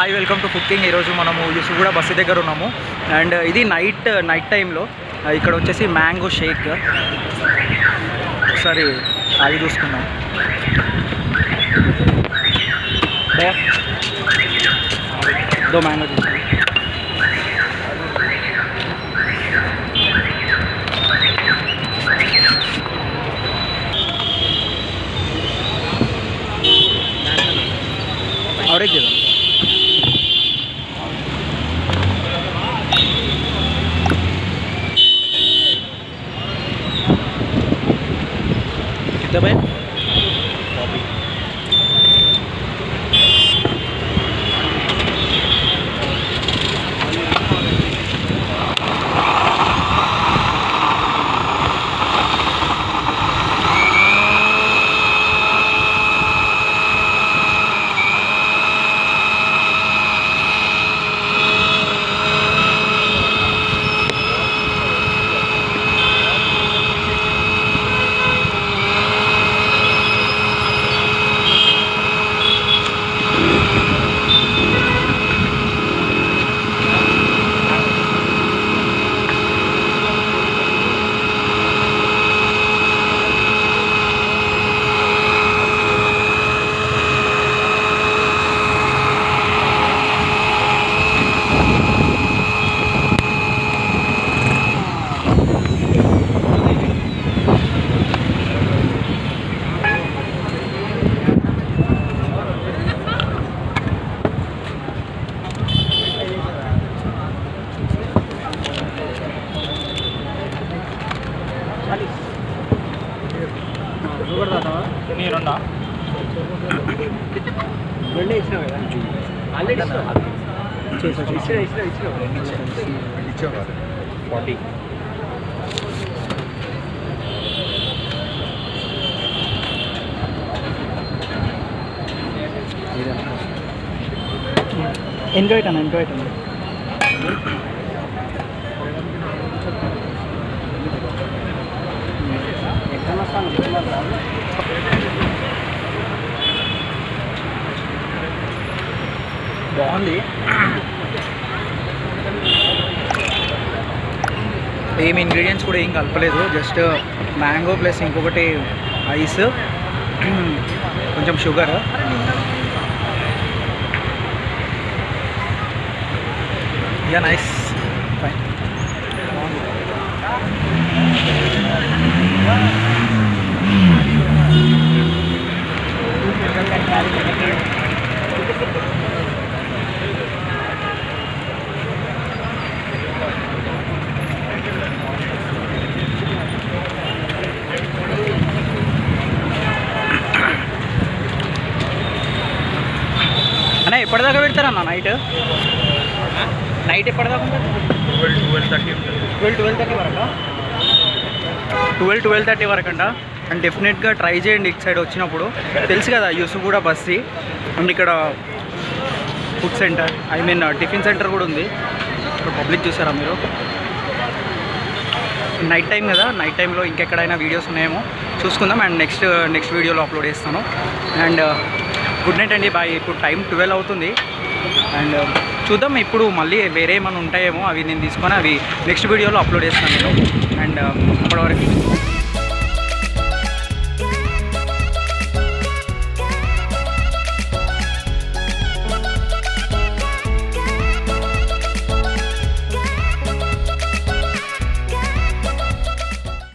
Hi welcome to cooking ఈరోజు మనము యూసుగూడ bus దగ్గర ఉన్నాము అండ్ ఇది నైట్ నైట్ టైంలో ఇక్కడ వచ్చేసి మ్యాంగో షేక్ ఒకసారి అది చూసుకుందాం దయా. దో మ్యాంగో తీసుకుందాం और एक दे दो कितने भाई నీరుండా రెండే ఇచ్చినావు కదా ఆల్రెడీ ఇచ్చినావు చేసా ఇచ్చిన ఇచ్చిన ఇచ్చినావు ఫార్టీ ఎంజాయ్ అన్న ఎంజాయ్ అన్న ఎక్కడ వస్తాను బాగుంది ఏం ఇంగ్రీడియంట్స్ కూడా ఏం కలపలేదు జస్ట్ మ్యాంగో ప్లస్ ఇంకొకటి ఐస్ కొంచెం షుగర్ యా నైస్ ఫైన్ అన్న ఎప్పటిదాకా పెడతారన్న నైట్ నైట్ ఎప్పటిదాకా ఉంటుంది twelve twelve thirty twelve twelve thirty వరకు ట్వెల్వ్ ట్వెల్వ్ థర్టీ వరకు అంట అండ్ డెఫినెట్గా ట్రై చేయండి ఇటు సైడ్ వచ్చినప్పుడు తెలుసు కదా యూసు కూడా బస్సి అండ్ ఇక్కడ food centre I mean tiffin centre కూడా ఉంది ఇప్పుడు పబ్లిక్ చూసారా మీరు నైట్ టైం కదా నైట్ టైంలో ఇంకెక్కడైనా వీడియోస్ ఉన్నాయేమో చూసుకుందాం అండ్ నెక్స్ట్ నెక్స్ట్ వీడియోలో అప్లోడ్ చేస్తాను అండ్ గుడ్ నైట్ అండి బాయ్ ఇప్పుడు టైం ట్వెల్వ్ అవుతుంది అండ్ చూద్దాం ఇప్పుడు మళ్ళీ వేరే ఏమైనా ఉంటాయేమో అవి నేను తీసుకొని అవి నెక్స్ట్ వీడియోలో అప్లోడ్ చేస్తాను నేను అండ్ అప్పటివరకు